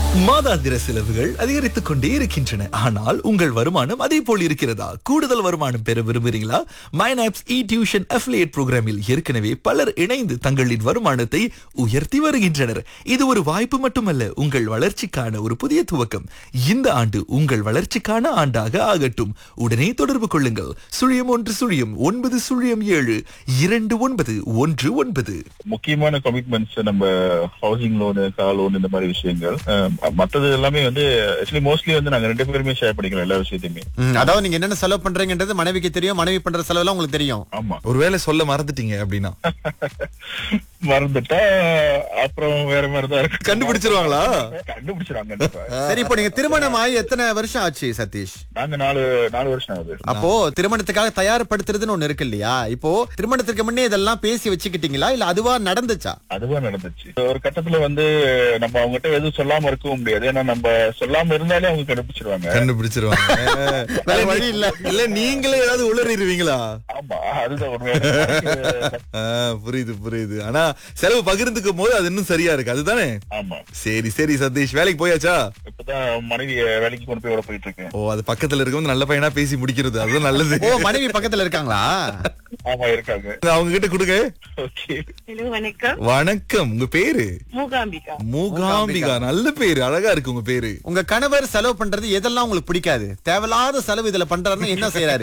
மாதாந்திர செலவுகள் அதிகரித்துக் கொண்டே இருக்கின்றன ஆனால் உங்கள் வருமானம் அதே போல் இருக்கிறதா கூடுதல் வருமானம் பெற விரும்புகிறீங்களா மைனாப்ஸ் இ டியூஷன் அஃபிலியேட் புரோகிராமில் ஏற்கனவே பலர் இணைந்து தங்களின் வருமானத்தை உயர்த்தி வருகின்றனர் இது ஒரு வாய்ப்பு மட்டுமல்ல உங்கள் வளர்ச்சிக்கான ஒரு புதிய துவக்கம் இந்த ஆண்டு உங்கள் வளர்ச்சிக்கான ஆண்டாக ஆகட்டும் உடனே தொடர்பு கொள்ளுங்கள் சுழியம் ஒன்று சுழியம் ஒன்பது சுழியம் ஏழு இரண்டு ஒன்பது ஒன்று ஒன்பது முக்கியமான கமிட்மெண்ட்ஸ் நம்ம ஹவுசிங் லோனு கார் லோன் இந்த மாதிரி விஷயங்கள் அஹ், மத்தது எல்லாமே வந்து ஆக்சுவலி மோஸ்ட்லி வந்து நாங்க ரெண்டு பேருமே ஷேர் பண்ணிக்கிறோம் எல்லா விஷயத்தையுமே ம், அதாவது நீங்க என்னென்ன செலவு பண்றீங்கன்றது மனைவிக்கு தெரியும் மனைவி பண்ற செலவெல்லாம் உங்களுக்கு தெரியும் ஆமா ஒருவேளை சொல்ல மறந்துட்டீங்க அப்படின்னா மறந்துட்டா அப்புறம் வேற மாதிரிதான் இருக்கு கண்டுபிடிச்சிருவாங்களா கண்டுபிடிச்சிருவாங்க கண்டிப்பா. சரி இப்போ நீங்க திருமணம் ஆகி எத்தனை வருஷம் ஆச்சு சதீஷ் நாங்க நாலு நாலு வருஷம் ஆகுது அப்போ திருமணத்துக்காக தயார்படுத்துறதுன்னு ஒண்ணு இருக்கு இல்லையா இப்போ திருமணத்துக்கு முன்னே இதெல்லாம் பேசி வச்சுக்கிட்டீங்களா இல்ல அதுவா நடந்துச்சா அதுவா நடந்துச்சு ஒரு கட்டத்துல வந்து நம்ம அவங்ககிட்ட எதுவும் சொல்லாம இருக்கவும் முடியாது ஏன்னா நம்ம சொல்லாம இருந்தாலே அவங்க கண்டுபிடிச்சிருவாங்க கண்டுபிடிச்சிருவாங்க வேற வழி இல்ல இல்ல நீங்களே ஏதாவது உளறிடுவீங்களா ஆமா அதுதான் உண்மையான ஆ, புரியுது புரியுது ஆனா செலவு பகிர்ந்துக்கும் போது அது இன்னும் சரியா இருக்கு அதுதானே ஆமா சரி சரி சதீஷ் வேலைக்கு போயாச்சா இப்பதான் மனைவிய வேலைக்கு கொண்டு போய் விட போயிட்டு இருக்கேன் ஓ அது பக்கத்துல இருக்கவங்க நல்ல பையனா பேசி முடிக்கிறது அதுதான் நல்லது ஓ மனைவி பக்கத்துல இருக்காங்களா ஆமா இருக்காங்க அவங்க கிட்ட கொடுங்க ஓகே ஹலோ வணக்கம் வணக்கம் உங்க பேரு மூகாம்பிகா மூகாம்பிகா நல்ல பேரு அழகா இருக்கு உங்க பேரு உங்க கணவர் செலவு பண்றது எதெல்லாம் உங்களுக்கு பிடிக்காது தேவையில்லாத செலவு இதுல பண்றாருன்னா என்ன செய்யறாரு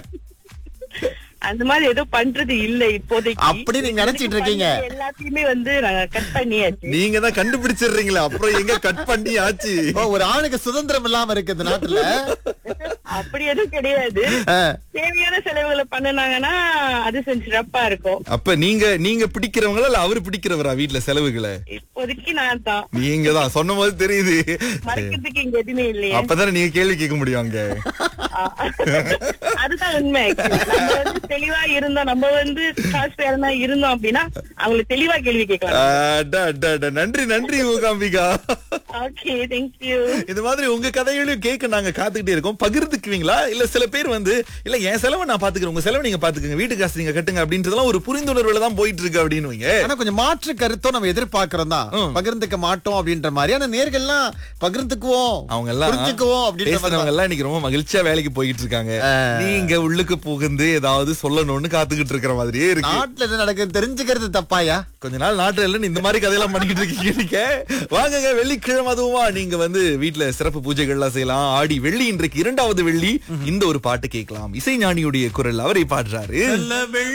அந்த மாதிரி ஏதோ பண்றது இல்ல இப்போதைக்கு அப்படி நீங்க நினைச்சிட்டு இருக்கீங்க. பண்ண எல்லாத்தையுமே வந்து நாங்க கட் பண்ணியாச்சு நீங்க தான் கண்டுபிடிச்சிடுறீங்களா அப்புறம் எங்க கட் பண்ணி ஆச்சு ஓ ஒரு ஆணுக்கு சுதந்திரம் இல்லாம இருக்கு இந்த நாட்டுல அப்படி எதுவும் கிடையாது ஆ. தேவையான செலவுகளை பண்ணுனாங்கன்னா அது கொஞ்சம் சிறப்பா இருக்கும் அப்ப நீங்க நீங்க பிடிக்கிறவங்களா இல்ல அவரு பிடிக்கிறவரா வீட்ல செலவுகளை இப்போதைக்கு நான் தான் நீங்க தான் சொன்ன போது தெரியுது மறைக்கிறதுக்கு இங்க எதுவுமே இல்லையே அப்பதானே நீங்க கேள்வி கேட்க முடியும் அங்க ஆ. அதுதான் உண்மை actually. நம்ம வந்து தெளிவா இருந்தோம் நம்ம வந்து டிரான்ஸ்பேரண்டா இருந்தோம் அப்படின்னா அவங்களுக்கு தெளிவா கேள்வி கேட்கலாம் அட, அட, அட. நன்றி நன்றி மூகாம்பிகா ஓகே தேங்க்யூ இது மாதிரி உங்க கதைகளையும் கேட்க நாங்க காத்துக்கிட்டே இருக்கோம் பகிர்ந்துக்குவீங்களா இல்ல சில பேர் வந்து இல்ல என் செலவை நான் பாத்துக்கிறேன் உங்க செலவை நீங்க பாத்துக்கங்க வீட்டு காசு நீங்க கட்டுங்க அப்படின்றதெல்லாம் ஒரு புரிந்துணர்வுல தான் போயிட்டு இருக்கு அப்படின்னு ஆனா கொஞ்சம் மாற்று கருத்தும் நம்ம எதிர்பார்க்கிறோம் தான் ம். பகிர்ந்துக்க மாட்டோம் அப்படின்ற மாதிரி ஆனா நேர்கள்லாம் பகிர்ந்துக்குவோம் அவங்க எல்லாம் புரிஞ்சுக்குவோம் அப்படின்ற மாதிரி பேசுறவங்க எல்லாம் இன்னைக்கு ரொம்ப மகிழ்ச்சியா வேலைக்கு போயிட்டு இருக்காங்க நீங்க உள்ளுக்கு புகுந்து ஏதாவது சொல்லணும்னு காத்துக்கிட்டு இருக்கிற மாதிரியே இருக்கு நாட்டுல என்ன நடக்குது தெரிஞ்சுக்கிறது தப்பாயா கொஞ்ச நாள் நாட்டுல இல்ல இந்த மாதிரி கதையெல்லாம் பண்ணிக்கிட்டு இருக்கீங்க நீங்க வாங்குங்க வெள்ளிக்கிழமை அதுவுமா நீங்க வந்து வீட்டுல சிறப்பு பூஜைகள்லாம் செய்யலாம் ஆடி வெள்ளி இன்றைக்கு இரண்டாவது வெள்ளி இந்த ஒரு பாட்டு கேட்கலாம் இசைஞானியுடைய குரல் அவரை பாடுறாரு